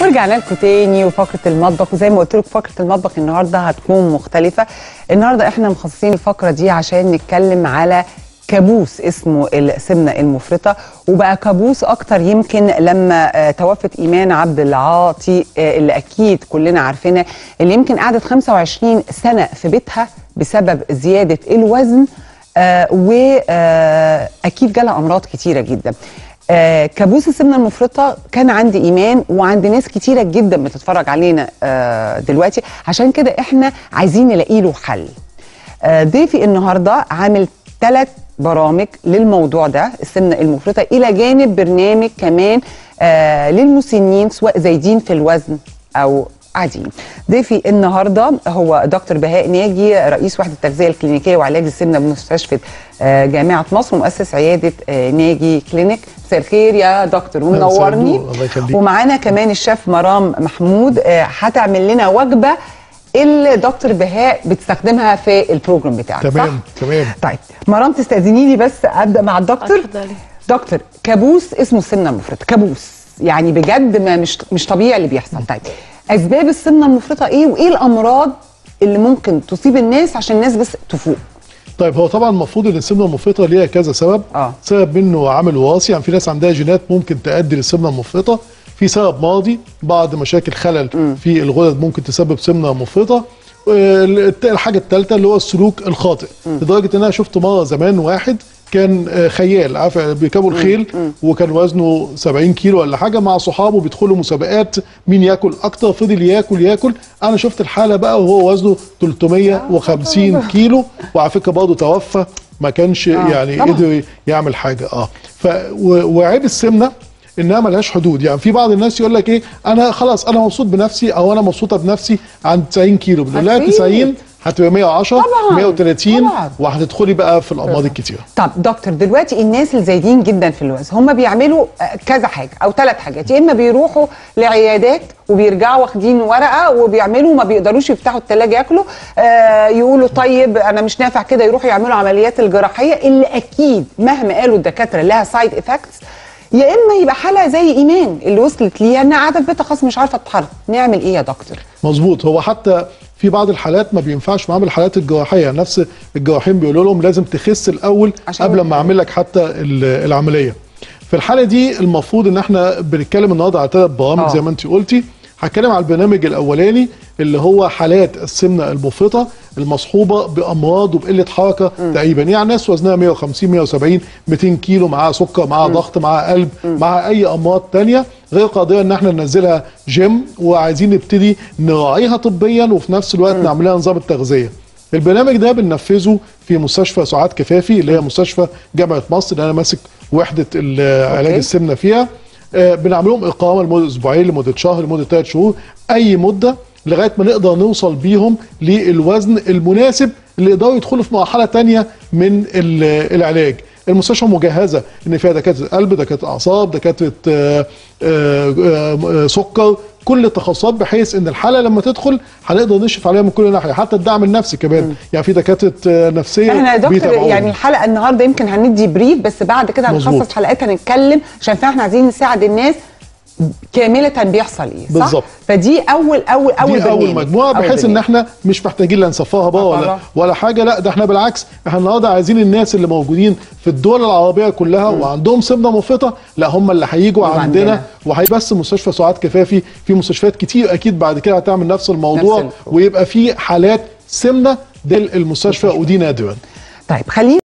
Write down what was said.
ورجعنا لكم تاني وفقره المطبخ وزي ما قلت لكم فقره المطبخ النهارده هتكون مختلفه النهارده احنا مخصصين الفقره دي عشان نتكلم على كابوس اسمه السمنه المفرطه وبقى كابوس اكتر يمكن لما آه، توفت ايمان عبد العاطي آه، اللي اكيد كلنا عارفينها اللي يمكن قعدت 25 سنه في بيتها بسبب زياده الوزن آه واكيد جالها امراض كتيره جدا آه كابوس السمنه المفرطه كان عند ايمان وعند ناس كتيره جدا بتتفرج علينا آه دلوقتي عشان كده احنا عايزين نلاقي له حل آه ضيفي النهارده عامل ثلاث برامج للموضوع ده السمنه المفرطه الى جانب برنامج كمان آه للمسنين سواء زايدين في الوزن او عاديين ضيفي النهارده هو دكتور بهاء ناجي رئيس وحده التغذيه الكلينيكيه وعلاج السمنه بمستشفى آه، جامعه مصر ومؤسس عياده آه، ناجي كلينيك مساء الخير يا دكتور ومنورني الله يخليك. ومعانا كمان الشيف مرام محمود آه، هتعمل لنا وجبه اللي دكتور بهاء بتستخدمها في البروجرام بتاعك تمام صح؟ تمام طيب مرام تستاذني لي بس ابدا مع الدكتور اتفضلي. دكتور كابوس اسمه السمنه المفرطه كابوس يعني بجد ما مش مش طبيعي اللي بيحصل طيب اسباب السمنه المفرطه ايه وايه الامراض اللي ممكن تصيب الناس عشان الناس بس تفوق طيب هو طبعا المفروض ان السمنه المفرطه ليها كذا سبب آه. سبب منه عامل وراثي يعني في ناس عندها جينات ممكن تؤدي للسمنه المفرطه في سبب مرضي بعض مشاكل خلل في الغدد ممكن تسبب سمنه مفرطه والت- الحاجه الثالثه اللي هو السلوك الخاطئ لدرجه ان انا شفت مره زمان واحد كان آه، خيال عارف بيركبوا الخيل وكان وزنه 70 كيلو ولا حاجه مع صحابه بيدخلوا مسابقات مين ياكل اكتر فضل ياكل ياكل انا شفت الحاله بقى وهو وزنه 350 كيلو وعلى فكره برضه توفى ما كانش آه، يعني طبعاً. قدر يعمل حاجه اه ف و- وعيب السمنه انها ملهاش حدود يعني في بعض الناس يقول لك ايه انا خلاص انا مبسوط بنفسي او انا مبسوطه بنفسي عند 90 كيلو بنقول لها أكيد. 90 هتبقى 110 طبعاً، 130 طبعاً. وهتدخلي بقى في الامراض الكتيره طب دكتور دلوقتي الناس اللي زايدين جدا في الوزن هم بيعملوا آه، كذا حاجه او ثلاث حاجات يا اما بيروحوا لعيادات وبيرجعوا واخدين ورقه وبيعملوا ما بيقدروش يفتحوا الثلاجه ياكلوا آه يقولوا طيب انا مش نافع كده يروحوا يعملوا عمليات الجراحيه اللي اكيد مهما قالوا الدكاتره لها سايد افكتس يا اما يبقى حاله زي ايمان اللي وصلت ليها انها قاعده في بيتها خلاص مش عارفه تتحرك نعمل ايه يا دكتور مظبوط هو حتى في بعض الحالات ما بينفعش معاهم الحالات الجراحيه يعني نفس الجراحين بيقولوا لهم لازم تخس الاول عشان قبل ما اعمل لك حتى ال- العمليه في الحاله دي المفروض ان احنا بنتكلم النهارده على ثلاث برامج آه. زي ما انت قلتي هتكلم على البرنامج الاولاني اللي هو حالات السمنه المفرطه المصحوبه بامراض وبقله حركه تقريبا يعني ناس وزنها 150 170 200 كيلو معاها سكر معاها ضغط معاها قلب معاها اي امراض تانية غير قادره ان احنا ننزلها جيم وعايزين نبتدي نراعيها طبيا وفي نفس الوقت نعمل لها نظام التغذيه البرنامج ده بننفذه في مستشفى سعاد كفافي اللي هي مستشفى جامعه مصر اللي انا ماسك وحده ال- علاج أوكي. السمنه فيها آه، بنعمل لهم اقامه لمده اسبوعين لمده شهر لمده ثلاث شهور اي مده لغايه ما نقدر نوصل بيهم للوزن المناسب اللي يقدروا يدخلوا في مرحله تانية من ال- العلاج المستشفى مجهزه ان فيها دكاتره قلب دكاتره اعصاب دكاتره آه، آه، آه، سكر كل التخصصات بحيث ان الحاله لما تدخل هنقدر نشرف عليها من كل ناحيه حتى الدعم النفسي كمان يعني في دكاتره آه، نفسيه احنا يا دكتور بيتابعوهم. يعني الحلقه النهارده يمكن هندي بريف بس بعد كده هنخصص مظبوط. حلقات هنتكلم عشان فعلا احنا عايزين نساعد الناس كامله بيحصل ايه صح؟ بالظبط. فدي اول اول اول دي اول برنامج. مجموعه أول بحيث ان برنامج. احنا مش محتاجين لا نصفاها بقى آه ولا طبعا. ولا حاجه لا ده احنا بالعكس احنا النهارده عايزين الناس اللي موجودين في الدول العربيه كلها وعندهم سمنه مفرطه لا هم اللي هيجوا يبقى عندنا عندنا. وهي بس مستشفى سعاد كفافي في مستشفيات كتير اكيد بعد كده هتعمل نفس الموضوع نفس ال- ويبقى في حالات سمنه دل المستشفى ودي نادرا طيب خلينا